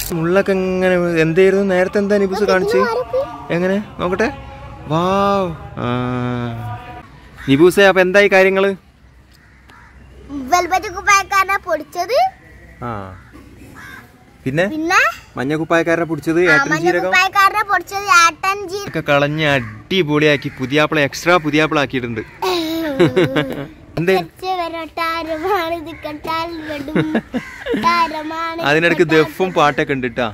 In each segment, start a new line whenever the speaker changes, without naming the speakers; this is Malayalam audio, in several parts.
മുള്ളൊക്കെ എങ്ങനെ എന്തായിരുന്നു നേരത്തെ എന്താ നിബൂസ് കാണിച്ച് എങ്ങനെ നോക്കട്ടെ വാവ് ആ. നിബൂസേ അപ്പൊ എന്തായി കാര്യങ്ങള്
വെൽവെറ്റ് കുപ്പായക്കാരനെ പൊടിച്ചത്
ആ പിന്നെ
പിന്നെ
മഞ്ഞ കുപ്പായക്കാരനെ പിടിച്ചത് ഏട്ടൻ
മഞ്ഞ
ജീരകം
കുപ്പായക്കാരനെ പൊടിച്ചത് ഏട്ടൻ ജീ
ഒക്കെ കളഞ്ഞ് അടിപൊളിയാക്കി പുതിയാപ്പിള എക്സ്ട്രാ പുതിയാപ്പിള ആക്കിയിട്ടുണ്ട് എന്തേ
താരമാണ് ഇത് കണ്ടാൽ വെടും താരമാണ്
അതിനിടക്ക് ദഫും പാട്ടൊക്കെ ഉണ്ട് ട്ടാ.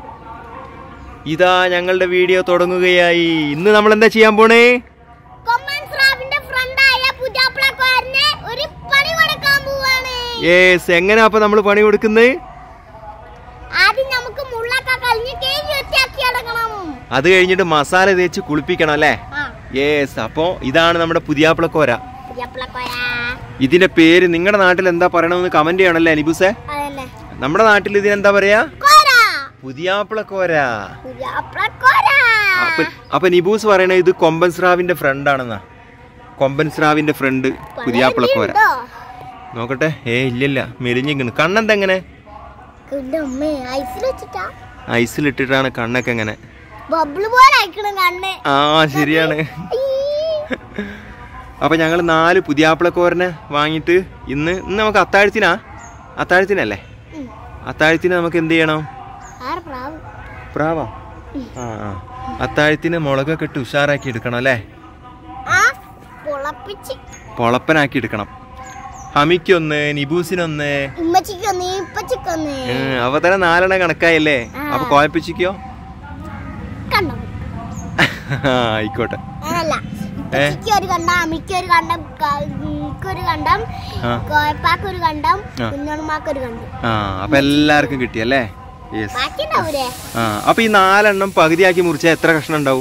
ഇതാ ഞങ്ങളുടെ വീഡിയോ തുടങ്ങുകയായി ഇന്ന് നമ്മൾ എന്താ ചെയ്യാൻ പോണേ
കൊമ്മൻ സ്രാവിന്റെ ഫ്രണ്ടായ പുതിയാപ്പിളക്കാരനെ ഒരു പണി കൊടുക്കാൻ പോവാണ്
യേസ് എങ്ങനെ അപ്പൊ നമ്മൾ പണി കൊടുക്കുന്നത്
ആദ്യം നമുക്ക് മുള്ളൊക്കെ കളഞ്ഞ് കേജി വൃത്തിയാക്കി എടുക്കണം
അത് കഴിഞ്ഞിട്ട് മസാല തേച്ച് കുളിപ്പിക്കണം അല്ലേ
ആ
യേസ് അപ്പോ ഇതാണ് നമ്മുടെ പുതിയാപ്പിളക്കോര
പുതിയാപ്പിളക്കോയ
ഇതിന്റെ പേര് നിങ്ങളുടെ നാട്ടിൽ എന്താ പറയണമെന്ന് കമന്റ് ചെയ്യണല്ലേ അനിബുസേ
അതന്നെ
നമ്മുടെ നാട്ടിൽ ഇതിനെന്താ പറയാ
കോര
പുതിയാപ്പിളക്കോര
പുതിയാപ്പിളക്കോര
അപ്പൊ അപ്പൊ നിബൂസ് പറയണ ഇത് കൊമ്പൻ സ്രാവിന്റെ ഫ്രണ്ട് ആണെന്നാ കൊമ്പൻ സ്രാവിന്റെ ഫ്രണ്ട് പുതിയാപ്പിളക്കോര
ഉണ്ടോ?
നോക്കട്ടെ ഏ ഇല്ലില്ല മെലിഞ്ഞിങ്ങനെ കണ്ണെന്തെങ്ങനെ
എന്റെ അമ്മേ ഐസിൽ വെച്ചിട്ടാ
ഐസിലിട്ടിട്ടാണ് കണ്ണൊക്കെ എങ്ങനെ
ബബിള് പോലെ അയക്കണം കണ്ണ്
ആ ശരിയാണ്
ഈ.
അപ്പൊ ഞങ്ങൾ നാല് പുതിയാപ്പിളക്കോരനെ വാങ്ങിയിട്ട് ഇന്ന് ഇന്ന് നമുക്ക് അത്താഴത്തിനാ അത്താഴത്തിനല്ലേ
ഉം.
അത്താഴത്തിന് നമുക്ക് എന്ത് ചെയ്യണം
ആറ് പ്രാവ്
പ്രാവാ ആ ആ അത്താഴത്തിന് മുളകൊക്കെ ഇട്ട് ഉഷാറാക്കി എടുക്കണം അല്ലേ
ആ പൊളപ്പിച്ച്
പൊളപ്പനാക്കി എടുക്കണം ഹമിക്കൊന്ന് നിബൂസിനൊന്ന്
ഉമ്മച്ചിക്കൊന്ന് ഇപ്പച്ചിക്കൊന്ന്
ഉം, അപ്പൊ തന്നെ നാലെണ്ണം കണക്കായല്ലേ അപ്പൊ കോയപ്പിച്ചിക്കോ
കണ്ടോ
ആയിക്കോട്ടെ
അങ്ങനല്ല
ഏ?
ഇപ്പച്ചിക്ക് ഒരു കണ്ടം അമ്മിക്ക് ഒരു കണ്ടം ഒരു കണ്ടം
ആ
കോയപ്പാക്ക് ഒരു കണ്ടം
ആ.
കുഞ്ഞോണമാക്ക് ഒരു കണ്ടം
ആ അപ്പൊ എല്ലാവർക്കും കിട്ടിയല്ലേ യെസ്
ബാക്കി ഉണ്ടാവൂലേ
ആ അപ്പൊ ഈ നാലെണ്ണം പകുതിയാക്കി മുറിച്ചാൽ എത്ര കഷ്ണം ഉണ്ടാവും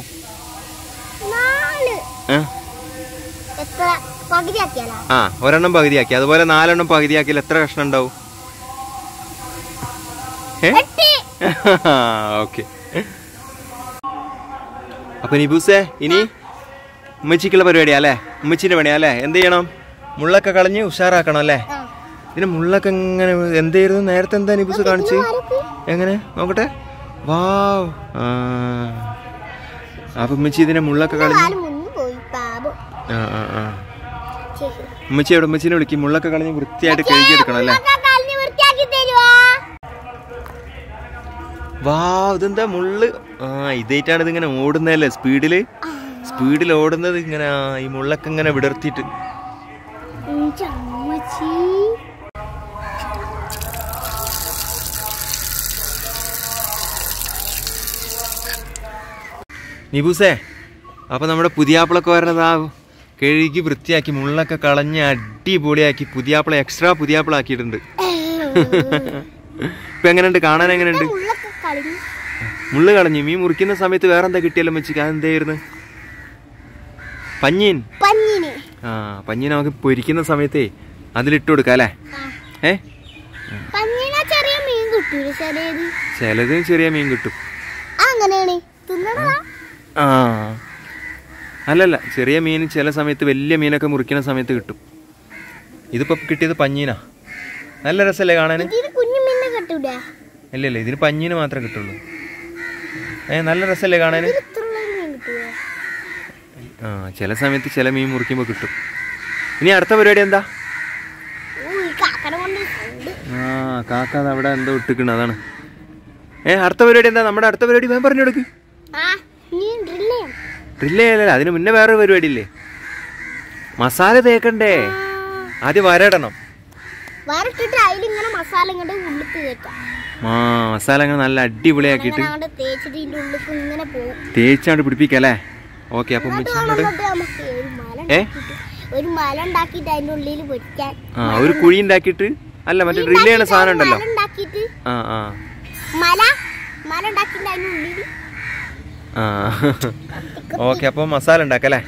നാല്
ഏ?
എത്ര പകുതിയാക്കിയാലാ
ആ ഒരെണ്ണം പകുതിയാക്കി അതുപോലെ നാലെണ്ണം പകുതിയാക്കിയാൽ എത്ര കഷ്ണം ഉണ്ടാവും ഏ
എട്ട്
ഓക്കെ അപ്പൊ നിബൂസേ ഇനി ഉമ്മച്ചിക്കുള്ള പരിപാടിയാ അല്ലേ ഉമ്മച്ചിന്റെ പണിയാ അല്ലേ എന്ത് ചെയ്യണം മുള്ളൊക്കെ കളഞ്ഞ് ഉഷാറാക്കണം അല്ലേ
ആ.
ഇതിന് മുള്ളൊക്കെ എങ്ങനെ എന്തായിരുന്നു നേരത്തെ എന്താ നിബൂസ് കാണിച്ച്
ആരൊക്കെ?
എങ്ങനെ നോക്കട്ടെ വാവ് ആ അപ്പൊ ഉമ്മച്ചി ഇതിനെ മുള്ളൊക്കെ കളഞ്ഞ്
കാല് മുന്നു പോയി പാപം
ആ ആ ആ
ശരി.
ഉമ്മച്ചി അവിടെ ഉമ്മച്ചിനെ വിളിക്കും മുള്ളൊക്കെ കളഞ്ഞ് വൃത്തിയായിട്ട് കഴുകിയെടുക്കണം അല്ലേ
ഉമ്മക്കാ കാലിന് വൃത്തിയാക്കി തരുവാ
വാ ഇതെന്താ മുള്ള് ആ ഇതായിട്ടാണ് ഇതിങ്ങനെ ഓടുന്നതല്ലേ സ്പീഡില് സ്പീഡിൽ ഓടുന്നത് ഇങ്ങനെ ആ, ഈ മുള്ളൊക്കെ ഇങ്ങനെ വിടർത്തിയിട്ട്
ഉം, ചമ്മച്ചി
നിബൂസേ അപ്പൊ നമ്മുടെ പുതിയാപ്പിളൊക്കെ വരണതാ കഴുകി വൃത്തിയാക്കി മുള്ളൊക്കെ കളഞ്ഞ് അടിപൊളിയാക്കി പുതിയാപ്പിള എക്സ്ട്രാ പുതിയാപ്പിള ആക്കിയിട്ടുണ്ട് ഇപ്പൊ എങ്ങനെയുണ്ട് കാണാൻ എങ്ങനെയുണ്ട്
ഉള്ളൊക്കെ കളിഞ്ഞു
മുള്ള് കളഞ്ഞു മീൻ മുറിക്കുന്ന സമയത്ത് വേറെ എന്താ കിട്ടിയല്ലോ വെച്ചിക്ക് അതെന്തായിരുന്നു പഞ്ഞീൻ
പഞ്ഞിന്
ആ പഞ്ഞീൻ നമുക്ക് പൊരിക്കുന്ന സമയത്തേ അതിലിട്ട് കൊടുക്കാം അല്ലേ ഏ
പഞ്ഞിനെ ചെറിയ മീൻ കിട്ടൂല ചെറിയത്
ചിലത് ചെറിയ മീൻ കിട്ടും
ആ, അങ്ങനെയാണ് തിന്നണതാ
ആ അല്ലല്ല ചെറിയ മീൻ ചില സമയത്ത് വലിയ മീനൊക്കെ മുറിക്കുന്ന സമയത്ത് കിട്ടും ഇതിപ്പോ കിട്ടിയത് പഞ്ഞീനാ നല്ല രസമല്ലേ കാണാൻ
ഇതിന് കുഞ്ഞു മീനെ കിട്ടൂലേ
ഇല്ല ഇല്ല ഇതിന് പഞ്ഞീന് മാത്രമേ കിട്ടുള്ളൂ ഏ നല്ല രസമല്ലേ കാണാൻ
ഇതിൽ ഇത്രയുള്ള ഒരു മീൻ കിട്ടൂലേ
ആ ചില സമയത്ത് ചില മീൻ മുറിക്കുമ്പോൾ കിട്ടും ഇനി അടുത്ത പരിപാടി എന്താ
ഓ ഈ കാക്കട കൊണ്ട് സൗണ്ട്
ആ കാക്ക അത് അവിടെ എന്തോ ഇട്ടിക്കണ അതാണ് ഏ അടുത്ത പരിപാടി എന്താ നമ്മുടെ അടുത്ത പരിപാടി വേഗം പറഞ്ഞു കൊടുക്ക്
ആ നീ ഡ്രില്ല് ചെയ്യണം
ഡ്രില്ലേ അല്ലല്ല അതിന് മുന്നേ വേറൊരു പരിപാടി ഇല്ലേ മസാല തേക്കണ്ടേ ആദ്യം വരടണം
വരട്ടിട്ട് അതിലിങ്ങനെ മസാല ഇങ്ങോട്ട് ഉള്ളിൽ കയറ്റാം
ആ മസാല അങ്ങനെ നല്ല അടിപൊളിയാക്കിയിട്ട്
അങ്ങനെ അങ്ങോട്ട് തേച്ചിട്ട് ഇതിന്റെ ഉള്ളിൽ ഇങ്ങനെ പോകും
തേച്ചാണ്ട് പിടിപ്പിക്കല്ലേ ഓക്കെ അപ്പം ഉമ്മച്ചിനോട്
എന്നിട്ട് നമുക്ക് ഒരു മല
ഏ
ഉണ്ടാക്കിയിട്ട് ഒരു മല ഉണ്ടാക്കിയിട്ട് അതിന്റെ ഉള്ളിൽ പൊരിക്കാൻ
ആ ഒരു കുഴി ഉണ്ടാക്കിയിട്ട് അല്ല മറ്റേ ഡ്രില്ല് ചെയ്യണ സാധനം ഉണ്ടല്ലോ
മല ഉണ്ടാക്കിയിട്ട്
ആ ആ
മല മല ഉണ്ടാക്കിയിട്ട് അതിന്റെ ഉള്ളിൽ
ആ ഓക്കെ അപ്പോൾ മസാല ഉണ്ടാക്കല്ലേ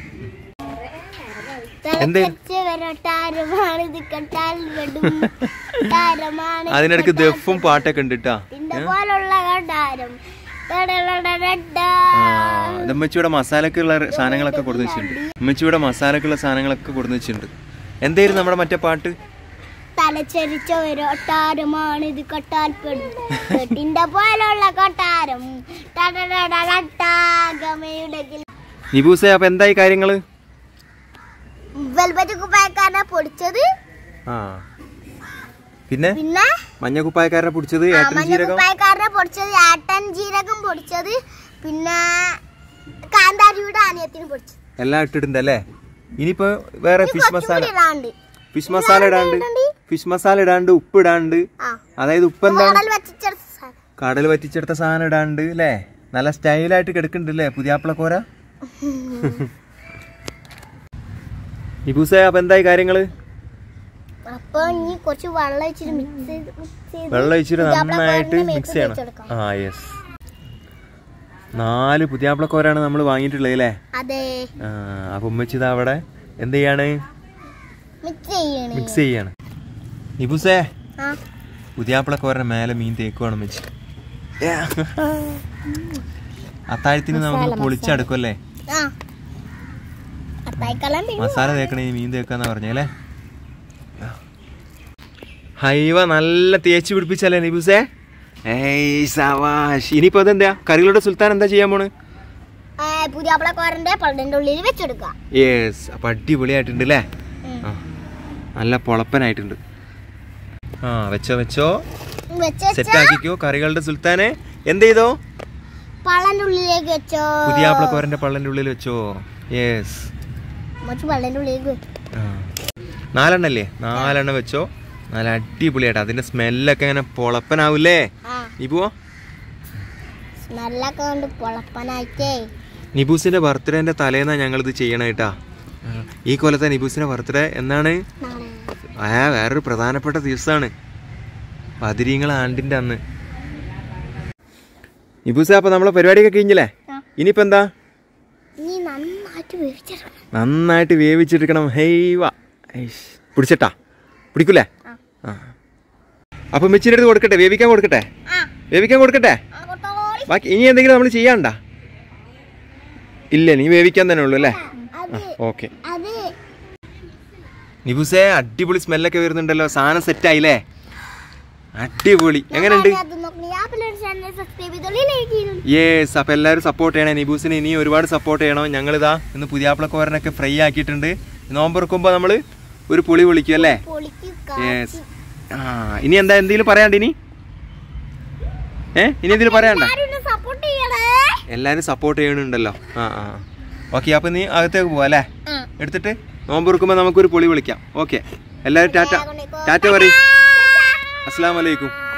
എന്തേ?
തിളച്ച് വരട്ടാരമാണ് ഇത് കണ്ടാൽ വെടും താരമാണ് ഇത്
അതിനിടക്ക്
കണ്ടാൽ
ദഫും പാട്ടൊക്കെ ഉണ്ട് കേട്ടാ
ഇതിന്റെ പോലുള്ള കണ്ടാരം
ആ ഇത് ഉമ്മച്ചിയുടെ മസാലക്കുള്ള സാധനങ്ങളൊക്കെ കൊടുത്തു വെച്ചിട്ടുണ്ട് ഉമ്മച്ചിയുടെ മസാലക്കുള്ള സാധനങ്ങളൊക്കെ കൊടുത്തു വെച്ചിട്ടുണ്ട് എന്തായിരുന്നു നമ്മുടെ മറ്റേ പാട്ട്
തലച്ചരിച്ച ഒരു ഒട്ടാരമാണ് ഇത് കൊട്ടാൽപ്പെടും കെട്ടിന്റെ പോലുള്ള കൊട്ടാരം ടടടടടട്ടാഗമയുടെ കിൽ-
നിബൂസെ അപ്പൊ എന്തായി കാര്യങ്ങള്
വെൽവെറ്റ് കുപ്പായക്കാരനെ പൊടിച്ചത്
ആ പിന്നെ
പിന്നെ
മഞ്ഞ കുപ്പായക്കാരനെ പിടിച്ചത്
ആ,
ഏട്ടൻ
മഞ്ഞ
ജീരകം
കുപ്പായക്കാരനെ പൊടിച്ചത് ഏട്ടൻ ജീരകം പൊടിച്ചത് പിന്നെ കാന്താരിയുടെ അനിയത്തിന് പൊടിച്ചത്
എല്ലാം ഇട്ടിട്ടുണ്ട് അല്ലേ ഇനിയിപ്പോ വേറെ
ഇനി
ഫിഷ്
കുറച്ചും
മസാല
കൂടി ഇടാണ്ട്
ഫിഷ് മസാല ഇടാണ്ട്
ഇടാണ്ട്.
ഫിഷ് മസാല ഇടാണ്ട് ഉപ്പ് ഇടാണ്ട്
ആ
അതായത് ഉപ്പ് എന്താണ്
കടൽ വറ്റിച്ചെടുത്ത സാധനം.
കടൽ വറ്റിച്ചെടുത്ത സാധനം ഇടാണ്ട് അല്ലേ നല്ല സ്റ്റൈലായിട്ട് കിടക്കുന്നുണ്ട് അല്ലേ പുതിയാപ്പിളക്കോര നിബൂസെ അപ്പൊ എന്തായി കാര്യങ്ങള്
അപ്പൊ ഇനി കുറച്ച് വെള്ളം വെച്ചിട്ട് മിക്സ് ചെയ്ത് mix ചെയ്ത്
വെള്ളം ഒഴിച്ചിട്ട്
പുതിയാപ്പിള
നന്നായിട്ട്
കോരന്റെ
മിക്സ്
മേത്ത്
ചെയ്യണം
തേച്ചെടുക്കാം.
ആ യെസ് നാല് പുതിയാപ്പിളക്കോരാണ് നമ്മൾ വാങ്ങിയിട്ടുള്ളത് അല്ലേ
അതെ
ആ അപ്പൊ ഉമ്മച്ചിത് അവിടെ എന്ത് ചെയ്യാണ്
മിക്സ് ചെയ്യണേ
മിക്സ് ചെയ്യാണ് നിബൂസേ
ആ
പുതിയാപ്പിളക്കോരന്റെ മേലെ മീൻ തേക്കുവാണ് ഉമ്മച്ചി അത്താഴത്തിന് നമുക്ക് പൊളിച്ചെടുക്കുമല്ലേ
ആ അത്തായിക്കളം പിന്നെ
മസാല തേക്കണേ ഈ മീൻ തേക്കാന്നാ പറഞ്ഞല്ലേ ഹൈവ നല്ല തേച്ച് പിടിപ്പിച്ചല്ലേ നിബൂസേ ഏയ് സവാഷ് ഇനിയിപ്പോ അതെന്താ കറികളുടെ സുൽത്താൻ എന്താ ചെയ്യാൻ പോണ്
ആ, പുതിയാപ്പിള കോരന്റെ പള്ളന്റെ ഉള്ളിൽ വെച്ചെടുക്കാം
യെസ് അപ്പൊ അടിപൊളിയായിട്ടുണ്ട് അല്ലേ
ഉം.
ആ നല്ല പൊളപ്പനായിട്ടുണ്ട് ആ വെച്ചോ വെച്ചോ
വെച്ച്
സെറ്റ്
വെച്ചാ
ആക്കിക്കോ കറികളുടെ സുൽത്താനെ എന്ത് ചെയ്തോ
പള്ളന്റെ ഉള്ളിലേക്ക് വെച്ചോ
പുതിയാപ്പിളക്കോരന്റെ പള്ളന്റെ ഉള്ളിൽ വെച്ചോ യെസ്
മച്ചു പള്ളന്റെ ഉള്ളിലേക്ക് വെച്ചു
നാലെണ്ണല്ലേ നാലെണ്ണം വെച്ചോ നല്ല അടിപൊളിയായിട്ട് അതിന്റെ സ്മെല്ലൊക്കെ ഇങ്ങനെ പൊളപ്പനാവൂലേ
ആ
നിബുവോ
സ്മെല്ലൊക്കെ കൊണ്ട് പൊളപ്പനായിട്ടേ
നിബൂസിന്റെ ബർത്ത്ഡേന്റെ തലേന്നാ ഞങ്ങൾ ഇത് ചെയ്യണം കേട്ടാ ഈ കൊല്ലത്തെ നിബൂസിന്റെ ബർത്ത്ഡേ എന്നാണ്
നാളെ
ആ വേറൊരു പ്രധാനപ്പെട്ട ദിവസമാണ് പതിരീങ്ങള ആണ്ടിന്റെ അന്ന് നിബൂസ അപ്പൊ നമ്മളെ പരിപാടിയൊക്കെ കഴിഞ്ഞില്ലേ
ആ.
ഇനിയിപ്പോ എന്താ
നീ നന്നായിട്ട് വേവിച്ചെടുക്കണം
നന്നായിട്ട് വേവിച്ചെടുക്കണം ഹെയ്വ ഐഷ്. പിടിച്ചിട്ടാ പിടിക്കൂലേ
ആ.
ആ അപ്പൊ മെച്ചിൻ്റെ അടുത്ത് കൊടുക്കട്ടെ വേവിക്കാൻ കൊടുക്കട്ടെ
ആ
വേവിക്കാൻ കൊടുക്കട്ടെ
ആ, കൊട്ടോളി.
ബാക്കി ഇനി എന്തെങ്കിലും നമ്മൾ ചെയ്യാണ്ട ഇല്ല നീ വേവിക്കാൻ തന്നെ ഉള്ളൂ അല്ലേ
അത്
ഓക്കെ
അത്
നിബുസേ അടിപൊളി സ്മെല്ലൊക്കെ വരുന്നുണ്ടല്ലോ സാധനം സെറ്റായില്ലേ അടിപൊളി എങ്ങനെയുണ്ട്
അത് നോക്കണം. ഞാൻ പിള്ളേരുടെ ചാനൽ സബ്സ്ക്രൈബ് ചെയ്തോളി ലൈക്ക് ചെയ്തോളി
യേസ് അപ്പൊ എല്ലാവരും സപ്പോർട്ട് ചെയ്യണേ നിബൂസിനെ ഇനി ഒരുപാട് സപ്പോർട്ട് ചെയ്യണം ഞങ്ങളിതാ ഇന്ന് പുതിയാപ്പിളക്കോരനൊക്കെ ഫ്രൈ ആക്കിയിട്ടുണ്ട് നോമ്പെറുക്കുമ്പോൾ നമ്മൾ ഒരു പുളി വിളിക്കും അല്ലേ
പൊളിക്കുക
യെസ് ആ ഇനി എന്താ എന്തെങ്കിലും പറയാണ്ട് ഇനി ഏ ഇനി എന്തെങ്കിലും പറയാണ്ട
സപ്പോർട്ട് ചെയ്യണേ
എല്ലാവരും സപ്പോർട്ട് ചെയ്യണുണ്ടല്ലോ ആ ആ ഓക്കെ അപ്പൊ നീ അകത്തേക്ക് പോവാ അല്ലേ
ആ.
എടുത്തിട്ട് നോമ്പെറുക്കുമ്പോൾ നമുക്കൊരു പൊളി വിളിക്കാം ഓക്കെ എല്ലാവരും ടാറ്റ ടാറ്റ പറയും അസ്സാം വലൈക്കും